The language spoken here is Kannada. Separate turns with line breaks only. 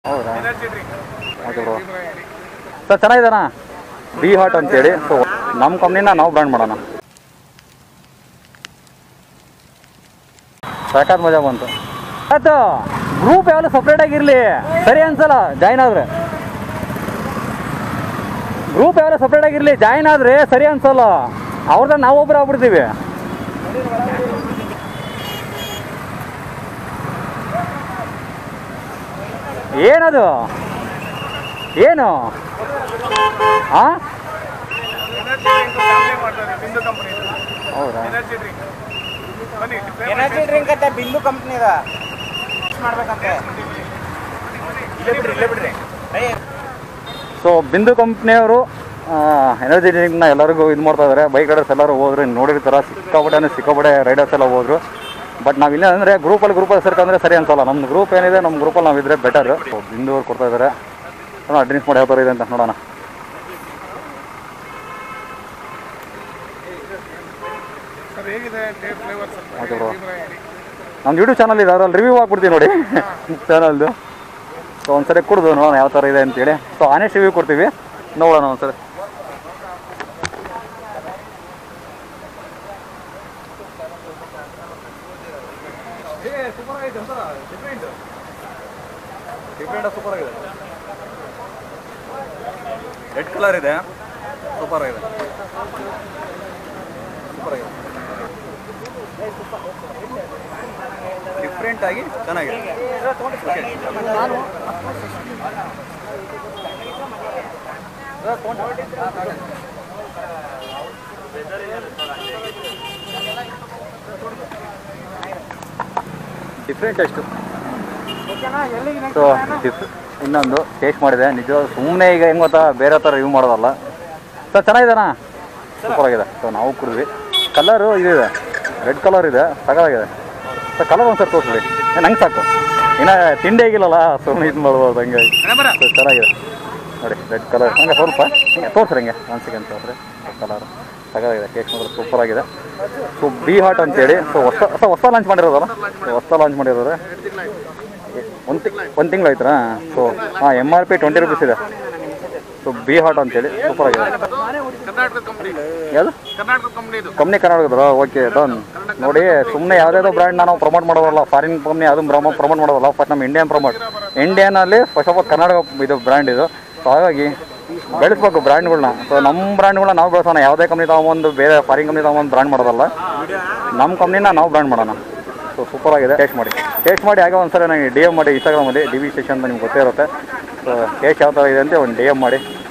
ಹೌದಾ ಓಕೆ ಬ್ರೋ ಸರ್ ಚೆನ್ನಾಗಿದ್ದಾನಾ ಬಿ ಹಾಟ್ ಅಂತೇಳಿ ಸೊ ನಮ್ಮ ಕಂಪ್ನಿನ ನಾವು ಬ್ರ್ಯಾಂಡ್ ಮಾಡೋಣ ಸಾಕಾದ ಮಜಾ ಬಂತು ಆಯ್ತು ಗ್ರೂಪ್ ಯಾವಾಗಲೂ ಸಪ್ರೇಟ್ ಆಗಿರಲಿ ಸರಿ ಅನ್ಸಲ್ಲ ಜಾಯ್ನ್ ಆದ್ರೆ ಗ್ರೂಪ್ ಯಾವಾಗಲೂ ಸಪ್ರೇಟ್ ಆಗಿರಲಿ ಜಾಯ್ನ್ ಆದ್ರೆ ಸರಿ ಅನ್ಸಲ್ಲ ಅವ್ರದ್ದು ನಾವೊಬ್ರು ಆಗ್ಬಿಡ್ತೀವಿ ಏನದು ಏನು ಆ ಹೌದಾ
ಎನರ್ಜಿ ಡ್ರಿಂಕ್ ಅಂತ ಬಿಂದು ಕಂಪ್ನಿದ ಮಾಡ್ಬೇಕಂತೆ ಇಲ್ಲೇ ಬಿಡ್ರಿ ಇಲ್ಲೇ ಬಿಡ್ರಿ
ಸೊ ಬಿಂದು ಕಂಪ್ನಿಯವರು ಎನರ್ಜಿ ಡ್ರಿಂಕ್ನ ಎಲ್ಲರಿಗೂ ಇದು ಮಾಡ್ತಾ ಇದ್ದಾರೆ ಬೈಕ್ ರೈಡರ್ಸ್ ಎಲ್ಲರೂ ಹೋದ್ರೆ ನೋಡಿರ್ತಾರೆ ಸಿಕ್ಕಾಪಟ್ಟೆ ಸಿಕ್ಕಾಪಟ್ಟೆ ರೈಡರ್ಸ್ ಎಲ್ಲ ಹೋದ್ರು ಬಟ್ ನಾವು ಇಲ್ಲ ಅಂದರೆ ಗ್ರೂಪಲ್ಲಿ ಗ್ರೂಪಲ್ಲಿ ಸೇರ್ಕೊಂಡ್ರೆ ಸರಿ ಅನ್ಸಲ್ಲ ನಮ್ಮ ಗ್ರೂಪ್ ಏನಿದೆ ನಮ್ಮ ಗ್ರೂಪಲ್ಲಿ ನಾವು ಇದ್ರೆ ಬೆಟರ್ ಸೊ ಬಿಂದು ಅವ್ರು ಕೊಡ್ತಾ ಇದ್ದಾರೆ ನೋಡೋಣ ಡ್ರಿಂಕ್ಸ್ ಮಾಡಿ ಯಾವ ಥರ ಇದೆ ಅಂತ ನೋಡೋಣ
ಸರ್ ಹೇಗಿದೆ ಫ್ಲೇವರ್ ಸ್ವಲ್ಪ
ಓಕೆ ಬ್ರೋ ನಮ್ಮ ಯೂಟ್ಯೂಬ್ ಚಾನಲ್ ಇದೆ ಅದ್ರಲ್ಲಿ ರಿವ್ಯೂ ಹಾಕ್ಬಿಡ್ತೀವಿ ನೋಡಿ ಚಾನಲ್ದು ಸೊ ಒಂದ್ಸರಿ ಕುಡ್ದು ನೋಡೋಣ ಯಾವ ಥರ ಇದೆ ಅಂತೇಳಿ ಸೊ ಆನೆಸ್ಟ್ ರಿವ್ಯೂ ಕೊಡ್ತೀವಿ ನೋಡೋಣ ಒಂದ್ಸರಿ ಡಿಫ್ರೆಂಟ್ ಸೂಪರ್ ಆಗಿದೆ ರೆಡ್ ಕಲರ್ ಇದೆ ಸೂಪರ್ ಆಗಿದೆ ಸೂಪರ್ ಆಗಿದೆ ಡಿಫ್ರೆಂಟ್ ಆಗಿ ಚೆನ್ನಾಗಿದೆ ಡಿಫ್ರೆಂಟ್ ಎಷ್ಟು ಸೊ ಡಿಫ್ ಇನ್ನೊಂದು ಟೇಸ್ಟ್ ಮಾಡಿದೆ ನಿಜವಾದ ಸುಮ್ಮನೆ ಈಗ ಹೆಂಗ್ ಗೊತ್ತಾ ಬೇರೆ ಥರ ರಿವ್ಯೂ ಮಾಡೋದಲ್ಲ ಸರ್ ಚೆನ್ನಾಗಿದೆನಾ ಸೂಪರ್ ಆಗಿದೆ ಸೊ ನಾವು ಕುಡಿದ್ವಿ ಕಲರು ಇದಿದೆ ರೆಡ್ ಕಲರ್ ಇದೆ ಸಗದಾಗಿದೆ ಸರ್ ಕಲರ್ ಒಂದು ಸರ್ ತೋರಿಸ್ರಿ ನಂಗೆ ಸಾಕು ಇನ್ನು ತಿಂಡಿ ಆಗಿಲ್ಲಲ್ಲ ಸುಮ್ಮನೆ ಇದು ಮಾಡ್ಬೋದು ಹಂಗೆ ಸೊ ಚೆನ್ನಾಗಿದೆ ನೋಡಿ ರೆಡ್ ಕಲರ್ ಹಂಗೆ ಸ್ವಲ್ಪ ಹಿಂಗೆ ತೋರಿಸ್ರಿ ಹಿಂಗೆ ಒಂದು ಸೆಕೆಂಡ್ ತೋರಿಸ್ರಿ ಕಲರ್ ಸಗದಾಗಿದೆ ಟೇಸ್ಟ್ ಮಾತ್ರ ಸೂಪರ್ ಆಗಿದೆ ಸೊ ಬಿ ಹಾಟ್ ಅಂತೇಳಿ ಸೊ ಹೊಸ ಹೊಸ ಹೊಸ ಲಾಂಚ್ ಮಾಡಿರೋದಲ್ಲ ಸೊ ಹೊಸ ಲಾಂಚ್ ಮಾಡಿರೋದು ಒಂದು ತಿಂಗ್ ಒಂದು ತಿಂಗಳು ಆಯ್ತಾ ಸೊ ಹಾಂ M R P twenty rupees ಇದೆ ಸೊ ಬಿ ಹಾಟ್ ಅಂತೇಳಿ ಸೂಪರ್ ಆಗಿದೆ
ಕರ್ನಾಟಕದ ಕಂಪ್ನಿ
ಯಾವುದು
ಕರ್ನಾಟಕದ ಕಂಪ್ನಿ ಇದು
ಕಂಪ್ನಿ ಕರ್ನಾಟಕದ ಓಕೆ ಡನ್ ನೋಡಿ ಸುಮ್ಮನೆ ಯಾವುದಾದ್ರು ಬ್ರ್ಯಾಂಡ್ನ ನಾವು ಪ್ರಮೋಟ್ ಮಾಡೋದಲ್ಲ ಫಾರಿನ್ ಕಂಪ್ನಿ ಅದು ಪ್ರಮೋಟ್ ಮಾಡೋದಲ್ಲ ಫಸ್ಟ್ ನಮ್ಮ ಇಂಡಿಯನ್ ಪ್ರಮೋಟ್ ಇಂಡಿಯನಲ್ಲಿ ಫಸ್ಟ್ ಆಫ್ ಆಲ್ ಕರ್ನಾಟಕ ಇದು ಬ್ರ್ಯಾಂಡ್ ಇದು ಸೊ ಹಾಗಾಗಿ ಬೆಳೆಸ್ಬೇಕು ಬ್ರ್ಯಾಂಡ್ಗಳನ್ನ ಸೊ ನಮ್ಮ ಬ್ರ್ಯಾಂಡ್ಗಳನ್ನ ನಾವು ಬೆಳೆಸೋಣ ಯಾವುದೇ ಕಂಪ್ನಿ ತಗೊಂಬಂದು ಬೇರೆ ಫಾರಿನ್ ಕಂಪ್ನಿ ತಗೊಂಬಂದು ಬ್ರ್ಯಾಂಡ್ ಮಾಡೋದಲ್ಲ ನಮ್ಮ ಕಂಪ್ನಿನ ನಾವು ಬ್ರ್ಯಾಂಡ್ ಮಾಡೋಣ ಸೊ ಸೂಪರ್ ಆಗಿದೆ ಟೇಸ್ಟ್ ಮಾಡಿ ಟೇಸ್ಟ್ ಮಾಡಿ ಹಾಗೆ ಒಂದ್ಸಲ ನನಗೆ ಡಿ ಎಮ್ ಮಾಡಿ ಇನ್ಸ್ಟಾಗ್ರಾಮಲ್ಲಿ ಡಿ ವಿ ಸ್ಟೇಷನ್ ಅಂತ ನಿಮ್ಗೆ ಗೊತ್ತೇ ಇರುತ್ತೆ ಸೊ ಟೇಸ್ಟ್ ಯಾವ ಥರ ಇದೆ ಅಂತ ಒಂದು ಡಿ ಎಮ್ ಮಾಡಿ